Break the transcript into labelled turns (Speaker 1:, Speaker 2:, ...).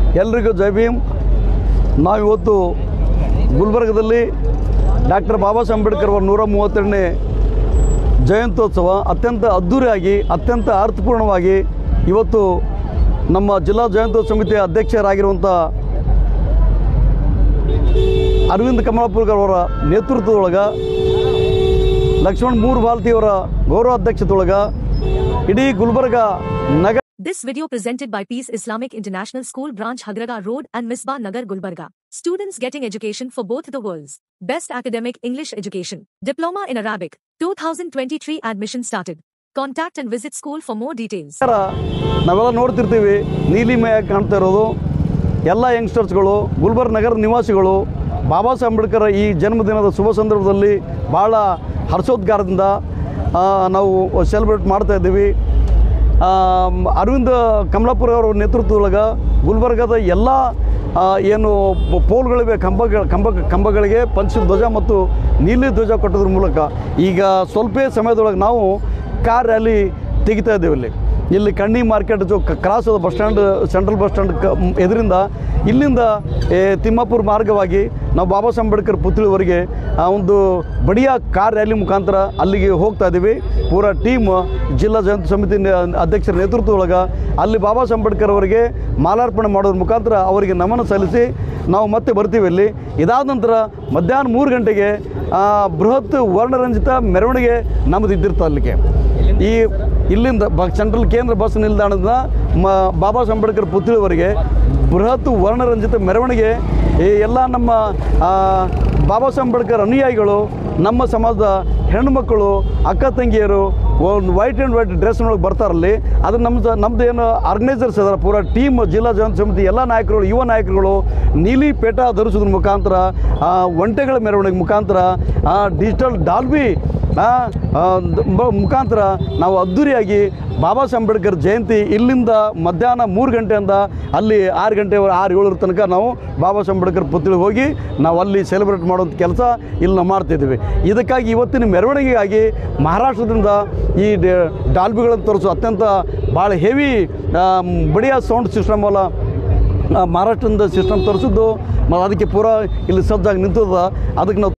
Speaker 1: ಎಲ್ರಿಗೂ ಜೈ ಭೀಮ್ ನಾವಿವತ್ತು ಗುಲ್ಬರ್ಗದಲ್ಲಿ ಡಾಕ್ಟರ್ ಬಾಬಾ ಸಾಹೇಬ್ ಅಂಬೇಡ್ಕರ್ ಅವರ ನೂರ ಮೂವತ್ತೆರಡನೇ ಜಯಂತ್ಯೋತ್ಸವ ಅತ್ಯಂತ ಅದ್ಧೂರಿಯಾಗಿ ಅತ್ಯಂತ ಅರ್ಥಪೂರ್ಣವಾಗಿ ಇವತ್ತು ನಮ್ಮ ಜಿಲ್ಲಾ ಜಯಂತ್ಯೋತ್ಸವ ಸಮಿತಿಯ ಅಧ್ಯಕ್ಷರಾಗಿರುವಂಥ ಅರವಿಂದ್ ಕಮಲಾಪುರ್ಕರ್ ಅವರ ನೇತೃತ್ವದೊಳಗೆ ಲಕ್ಷ್ಮಣ್ ಮೂರು ಭಾರತಿಯವರ ಗೌರವ ಅಧ್ಯಕ್ಷತೆಯೊಳಗೆ ಇಡೀ ಗುಲ್ಬರ್ಗ ನಗರ
Speaker 2: This video presented by Peace Islamic International School Branch Hagraga Road and Misbah Nagar Gulbarga. Students getting education for both the worlds. Best academic English education. Diploma in Arabic. 2023 admission started. Contact and visit school for more details.
Speaker 1: ನಗರ ನಾವೆಲ್ಲ ನೋಡ್ತಿರ್ತೀವಿ ನೀಲಿಮಯ ಕಾಣ್ತಾ ಇರೋದು ಎಲ್ಲ ಯಂಗ್ಸ್ಟರ್ಸ್ಗಳು ಗುಲ್ಬರ್ಗ ನಗರದ ನಿವಾಸಿಗಳು ಬಾಬಾ ಸಾಹೇಬ್ ಅಂಬೇಡ್ಕರ್ ಈ ಜನ್ಮದಿನದ ಶುಭ ಸಂದರ್ಭದಲ್ಲಿ ಭಾಳ ಹರ್ಷೋದ್ಗಾರದಿಂದ ಆ, ನಾವು ಸೆಲೆಬ್ರೇಟ್ ಮಾಡ್ತಾ ಇದ್ದೀವಿ ಆ, ಅರವಿಂದ್ ಕಮಲಾಪುರ ಅವರ ನೇತೃತ್ವದೊಳಗೆ ಗುಲ್ಬರ್ಗದ ಎಲ್ಲ ಆ, ಏನು ಪ- ಪೋಲ್ಗಳಿವೆ ಕಂಬಗಳ ಕಂಬ ಕಂಬಗಳಿಗೆ ಪಂಚ ಧ್ವಜ ಮತ್ತು ನೀಲಿ ಧ್ವಜ ಕೊಟ್ಟೋದ್ರ ಮೂಲಕ ಈಗ ಸ್ವಲ್ಪ ಸಮಯದೊಳಗೆ ನಾವು ಕಾರ್ ರ್ಯಾಲಿ ತೆಗಿತಾ ಇದ್ದೇವೆ ಇಲ್ಲಿ ಇಲ್ಲಿ ಕಣ್ಣಿ ಮಾರ್ಕೆಟ್ ಜೊ ಕ್ರಾಸ್ ಅದ bus stand central bus stand ಕ ಎದುರಿಂದ ಇಲ್ಲಿಂದ ಏ, ತಿಮ್ಮಾಪುರ ಮಾರ್ಗವಾಗಿ ನಾವು ಬಾಬಾ ಸಾಹೇಬ್ ಅಂಬೇಡ್ಕರ್ ಪುತ್ಳಿವರೆಗೆ ಆ ಒಂದು ಬಡಿಯ ಕಾರ್ ರ್ಯಾಲಿ ಮುಖಾಂತರ ಅಲ್ಲಿಗೆ ಹೋಗ್ತಾ ಇದ್ದೀವಿ ಪೂರಾ ಟೀಮ್ ಜಿಲ್ಲಾ ಜಯಂತಿ ಸಮಿತಿ ನ- ಅಧ್ಯಕ್ಷರ ನೇತೃತ್ವದೊಳಗೆ ಅಲ್ಲಿ ಬಾಬಾ ಸಾಹೇಬ್ ಅಂಬೇಡ್ಕರ್ ಅವರಿಗೆ ಮಾಲಾರ್ಪಣೆ ಮಾಡೋದ್ರ ಮುಖಾಂತರ ಅವರಿಗೆ ನಮನ ಸಲ್ಲಿಸಿ ನಾವು ಮತ್ತೆ ಬರ್ತೀವಿ ಇಲ್ಲಿ ಇದಾದ ನಂತರ ಮಧ್ಯಾಹ್ನ ಮೂರು ಗಂಟೆಗೆ ಆ, ಬೃಹತ್ ವರ್ಣರಂಜಿತ ಮೆರವಣಿಗೆ ನಮ್ಮದು ಇದ್ದಿರ್ತ ಅಲ್ಲಿಗೆ ಈ ಇಲ್ಲಿಂದ ಬ ಸೆಂಟ್ರಲ್ ಕೇಂದ್ರ ಬಸ್ ನಿಲ್ದಾಣದ ಮ ಬಾಬಾ ಸಾಹೇಬ್ ಅಂಬೇಡ್ಕರ್ ಪುತ್ಳಿವರೆಗೆ ಬೃಹತ್ ವರ್ಣರಂಜಿತ ಮೆರವಣಿಗೆ ಈ ಎಲ್ಲ ನಮ್ಮ ಆ, ಬಾಬಾ ಸಾಹೇಬ್ ಅಂಬೇಡ್ಕರ್ ಅನುಯಾಯಿಗಳು ನಮ್ಮ ಸಮಾಜದ ಹೆಣ್ಣುಮಕ್ಕಳು ಅಕ್ಕ ತಂಗಿಯರು ಒಂದು ವೈಟ್ ಆ್ಯಂಡ್ ವೈಟ್ ಡ್ರೆಸ್ನೊಳಗೆ ಬರ್ತಾರಲ್ಲಿ ಅದು ನಮ್ದು ನಮ್ದು ಏನು ಆರ್ಗನೈಸರ್ಸ್ ಅದಾರ ಪೂರಾ ಟೀಮ್ ಜಿಲ್ಲಾ ಜಯಂತಿ ಸಮಿತಿ ಎಲ್ಲ ನಾಯಕರುಗಳು ಯುವ ನಾಯಕರುಗಳು ನೀಲಿ ಪೇಟ ಧರಿಸೋದ್ರ ಮುಖಾಂತರ ಆ, ಒಂಟೆಗಳ ಮೆರವಣಿಗೆ ಮುಖಾಂತರ ಡಿಜಿಟಲ್ ಡಾಲ್ಬಿ ಆ, ಆ, ದ- ಮ- ಮುಖಾಂತರ ನಾವು ಅದ್ಧೂರಿಯಾಗಿ ಬಾಬಾ ಸಾಹೇಬ್ ಅಂಬೇಡ್ಕರ್ ಜಯಂತಿ ಇಲ್ಲಿಂದ ಮಧ್ಯಾಹ್ನ ಮೂರು ಗಂಟೆಯಿಂದ ಅಲ್ಲಿ ಆರು ಗಂಟೆ ಆರು ಏಳರ ತನಕ ನಾವು ಬಾಬಾ ಸಾಹೇಬ್ ಅಂಬೇಡ್ಕರ್ ಪುತ್ಳಿಗೆ ಹೋಗಿ ನಾವು ಅಲ್ಲಿ ಸೆಲೆಬ್ರೇಟ್ ಮಾಡುವಂಥ ಕೆಲಸ ಇಲ್ಲಿ ನಾವು ಮಾಡ್ತಿದ್ದೀವಿ ಇದಕ್ಕಾಗಿ ಇವತ್ತಿನ ಮೆರವಣಿಗೆಗಾಗಿ ಮಹಾರಾಷ್ಟ್ರದಿಂದ ಈ ಡ- ಡಾಲ್ಬಿಗಳನ್ನು ತರಿಸೋ ಅತ್ಯಂತ ಭಾಳ ಹೆವಿ ಬಡಿಯ ಸೌಂಡ್ ಸಿಸ್ಟಮ್ ಅಲ್ಲ ಆ, ಮಹಾರಾಷ್ಟ್ರದಿಂದ ಸಿಸ್ಟಮ್ ತರಿಸಿದ್ದು ಮ- ಅದಕ್ಕೆ ಪೂರಾ ಇಲ್ಲಿ ಸಜ್ಜಾಗಿ ನಿಂತದ ಅದಕ್ಕೆ ನಾವು